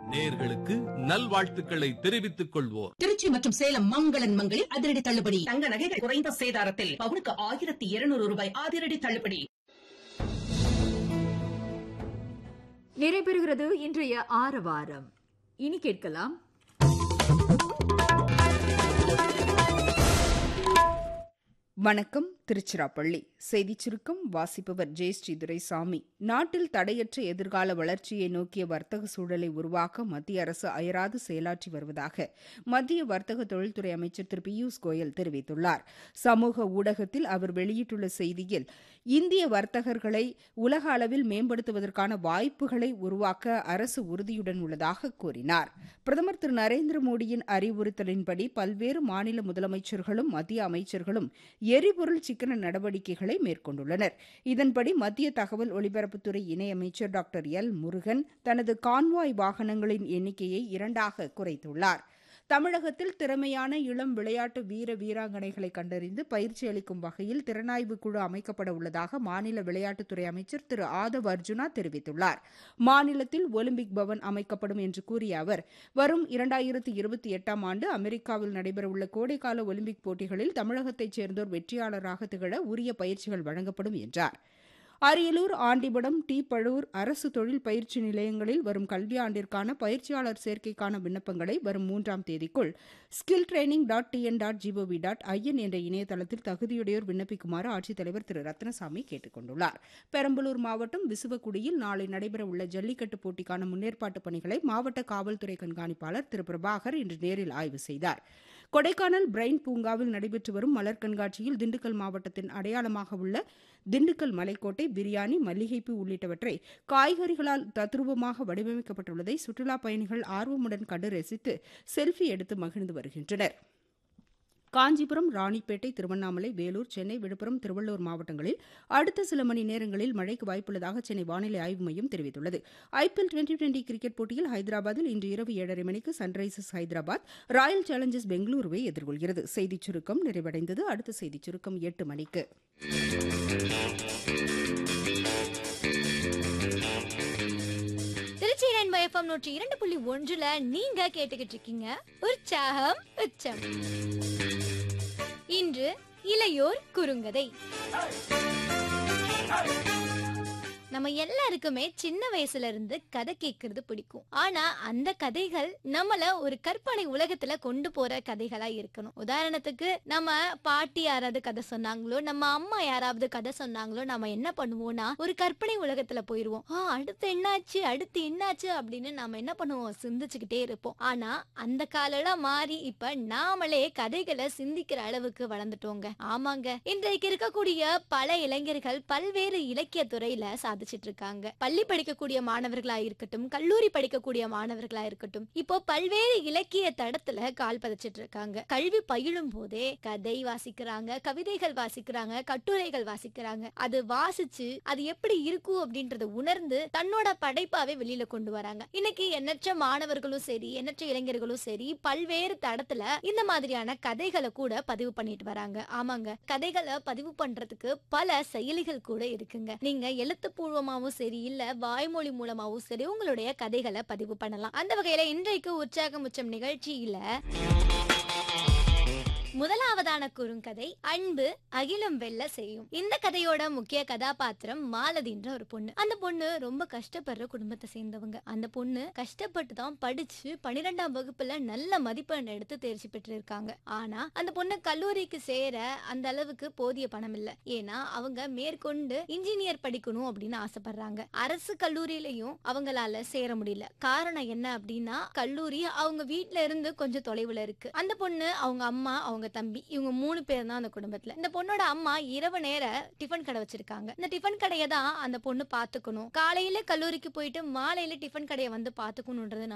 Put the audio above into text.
நேயர்களுக்கு நல்வாழ்த்துக்களை தெரிவித்துக் கொள்வோர் திருச்சி மற்றும் சேலம் மங்களன் மங்களில் அதிரடி தள்ளுபடி தங்க நகைகள் குறைந்த சேதாரத்தில் பவுனுக்கு ஆயிரத்தி இருநூறு ரூபாய் அதிரடி தள்ளுபடி நிறைபெறுகிறது இன்றைய ஆரவாரம் இனி கேட்கலாம் வணக்கம் திருச்சிராப்பள்ளி செய்திச் சுருக்கம் வாசிப்பவர் ஜெயஸ்ரீ துரைசாமி நாட்டில் தடையற்ற எதிர்கால வளர்ச்சியை நோக்கிய வர்த்தக சூழலை உருவாக்க மத்திய அரசு அயராது செயலாற்றி வருவதாக மத்திய வர்த்தக தொழில்துறை அமைச்சர் திரு பியூஷ் கோயல் தெரிவித்துள்ளார் சமூக ஊடகத்தில் அவர் வெளியிட்டுள்ள செய்தியில் இந்திய வர்த்தகர்களை உலக அளவில் மேம்படுத்துவதற்கான வாய்ப்புகளை உருவாக்க அரசு உறுதியுடன் உள்ளதாக கூறினார் பிரதமர் திரு நரேந்திர மோடியின் அறிவுறுத்தலின்படி பல்வேறு மாநில முதலமைச்சர்களும் மத்திய அமைச்சர்களும் எரிபொருள் சிக்கன நடவடிக்கைகளை மேற்கொண்டுள்ளனர் இதன்படி மத்திய தகவல் ஒலிபரப்புத்துறை இணையமைச்சர் டாக்டர் எல் முருகன் தனது கான்வாய் வாகனங்களின் எண்ணிக்கையை இரண்டாக குறைத்துள்ளார் தமிழகத்தில் திறமையான இளம் விளையாட்டு வீர வீராங்கனைகளை கண்டறிந்து பயிற்சி அளிக்கும் வகையில் திறனாய்வு குழு அமைக்கப்பட உள்ளதாக மாநில விளையாட்டுத்துறை அமைச்சர் திரு ஆதவ் அர்ஜுனா தெரிவித்துள்ளார் மாநிலத்தில் ஒலிம்பிக் பவன் அமைக்கப்படும் என்று கூறிய அவர் வரும் இரண்டாயிரத்தி இருபத்தி எட்டாம் ஆண்டு அமெரிக்காவில் நடைபெறவுள்ள கோடைக்கால ஒலிம்பிக் போட்டிகளில் தமிழகத்தைச் சேர்ந்தோர் வெற்றியாளராக திகழ உரிய பயிற்சிகள் வழங்கப்படும் என்றார் அரியலூர் ஆண்டிபடம் டி பழூர் அரசு தொழில் பயிற்சி நிலையங்களில் வரும் கல்வியாண்டிற்கான பயிற்சியாளர் சேர்க்கைக்கான விண்ணப்பங்களை வரும் மூன்றாம் தேதிக்குள் skill training dot TN dot GOV dot IN என்ற இணையதளத்தில் தகுதியுடையோர் விண்ணப்பிக்குமாறு ஆட்சித்தலைவர் திரு ரத்னசாமி கேட்டுக் கொண்டுள்ளார் பெரம்பலூர் மாவட்டம் விசுவக்குடியில் நாளை நடைபெறவுள்ள ஜல்லிக்கட்டு போட்டிக்கான முன்னேற்பாட்டு பணிகளை மாவட்ட காவல்துறை கண்காணிப்பாளர் திரு பிரபாகர் இன்று நேரில் ஆய்வு செய்தார் கொடைக்கானல் பிரைன் பூங்காவில் நடைபெற்று வரும் மலர் கண்காட்சியில் திண்டுக்கல் மாவட்டத்தின் அடையாளமாக உள்ள திண்டுக்கல் மலைக்கோட்டை பிரியாணி மல்லிகைப்பூ உள்ளிட்டவற்றை காய்கறிகளால் தத்ரூபமாக வடிவமைக்கப்பட்டுள்ளதை சுற்றுலாப் பயணிகள் ஆர்வமுடன் கண்டு ரசித்து செல்ஃபி எடுத்து மகிழ்ந்து வருகின்றனர் காஞ்சிபுரம் ராணிப்பேட்டை திருவண்ணாமலை வேலூர் சென்னை விழுப்புரம் திருவள்ளூர் மாவட்டங்களில் அடுத்த சில மணி நேரங்களில் மழைக்கு வாய்ப்புள்ளதாக சென்னை வானிலை ஆய்வு மையம் தெரிவித்துள்ளது ஐபிஎல் டுவெண்டி டுவெண்டி கிரிக்கெட் போட்டியில் ஹைதராபாத்தில் இன்று இரவு ஏழரை மணிக்கு சன்ரைசர்ஸ் ஹைதராபாத் ராயல் சேலஞ்சர்ஸ் பெங்களூருவை எதிர்கொள்கிறது செய்திச் சுருக்கம் நிறைவடைந்தது அடுத்த செய்திச் சுருக்கம் எட்டு மணிக்கு திருச்சி ரெயின்போ எஃப்எம் நூற்றி இரண்டு புள்ளி ஒன்றுல நீங்க கேட்டுக்கிட்டு இருக்கீங்க உற்சாகம் உச்சம் இன்று இளையோர் குறுங்கதை நம்ம எல்லாருக்குமே சின்ன வயசுல இருந்து கதை கேட்கறது பிடிக்கும் ஆனா அந்த கதைகள் நம்மள ஒரு கற்பனை உலகத்துல கொண்டு போற கதைகளா இருக்கணும் உதாரணத்துக்கு நம்ம பாட்டி யாராவது கதை சொன்னாங்களோ நம்ம அம்மா யாராவது கதை சொன்னாங்களோ நம்ம என்ன பண்ணுவோம்னா ஒரு கற்பனை உலகத்துல போயிருவோம் ஆ அடுத்து என்னாச்சு அடுத்து என்னாச்சு அப்படின்னு நாம என்ன பண்ணுவோம் சிந்திச்சுக்கிட்டே இருப்போம் ஆனா அந்த காலெல்லாம் மாறி இப்ப நாமளே கதைகளை சிந்திக்கிற அளவுக்கு வளர்ந்துட்டோங்க ஆமாங்க இன்றைக்கு இருக்கக்கூடிய பல இளைஞர்கள் பல்வேறு இலக்கிய துறையில சாதிச்சிட்டு இருக்காங்க பள்ளி படிக்கக்கூடிய மாணவர்களா இருக்கட்டும் கல்லூரி படிக்கக்கூடிய மாணவர்களா இருக்கட்டும் இப்போ பல்வேறு இலக்கிய தடத்துல கால் பதிச்சிட்டு இருக்காங்க கல்வி பயிலும் போதே கதை வாசிக்கிறாங்க கவிதைகள் வாசிக்கிறாங்க கட்டுரைகள் வாசிக்கிறாங்க அது வாசிச்சு அது எப்படி இருக்கும் அப்படின்றத உணர்ந்து தன்னோட படைப்பாவே வெளியில கொண்டு வராங்க இன்னைக்கு எண்ணற்ற மாணவர்களும் சரி எண்ணற்ற இளைஞர்களும் சரி பல்வேறு தடத்துல இந்த மாதிரியான கதைகளை கூட பதிவு பண்ணிட்டு வராங்க ஆமாங்க கதைகளை பதிவு பண்றதுக்கு பல செயலிகள் கூட இருக்குங்க நீங்க எழுத்துப்பூர்வமாவும் சரி இல்ல வாய்மொழி மூலமாவும் சரி உங்களுடைய கதைகளை பதிவு பண்ணலாம் அந்த வகையில இன்றைக்கு உற்சாகம் உச்சம் நிகழ்ச்சியில முதலாவதான குறுங்கதை அன்பு அகிலம் வெல்ல செய்யும் இந்த கதையோட முக்கிய கதாபாத்திரம் மாலதின்ற ஒரு பொண்ணு அந்த பொண்ணு ரொம்ப கஷ்டப்படுற குடும்பத்தை சேர்ந்தவங்க அந்த பொண்ணு கஷ்டப்பட்டு தான் படிச்சு பன்னிரெண்டாம் வகுப்புல நல்ல மதிப்பெண் எடுத்து தேர்ச்சி பெற்று இருக்காங்க ஆனா அந்த பொண்ணு கல்லூரிக்கு சேர அந்த அளவுக்கு போதிய பணம் இல்ல ஏன்னா அவங்க மேற்கொண்டு இன்ஜினியர் படிக்கணும் அப்படின்னு ஆசைப்படுறாங்க அரசு கல்லூரியிலையும் அவங்களால சேர முடியல காரணம் என்ன அப்படின்னா கல்லூரி அவங்க வீட்ல இருந்து கொஞ்சம் தொலைவுல இருக்கு அந்த பொண்ணு அவங்க அம்மா அவங்க தம்பி இவங்க மூணு பேர் தான் அந்த குடும்பத்துல இந்த பொண்ணோட அம்மா இரவு நேர டிஃபன் கடை வச்சிருக்காங்க இந்த டிஃபன் கடையை தான் அந்த பொண்ணு பாத்துக்கணும் காலையில கல்லூரிக்கு போயிட்டு மாலையில டிஃபன் கடையை வந்து பாத்துக்கணும்ன்றதுனால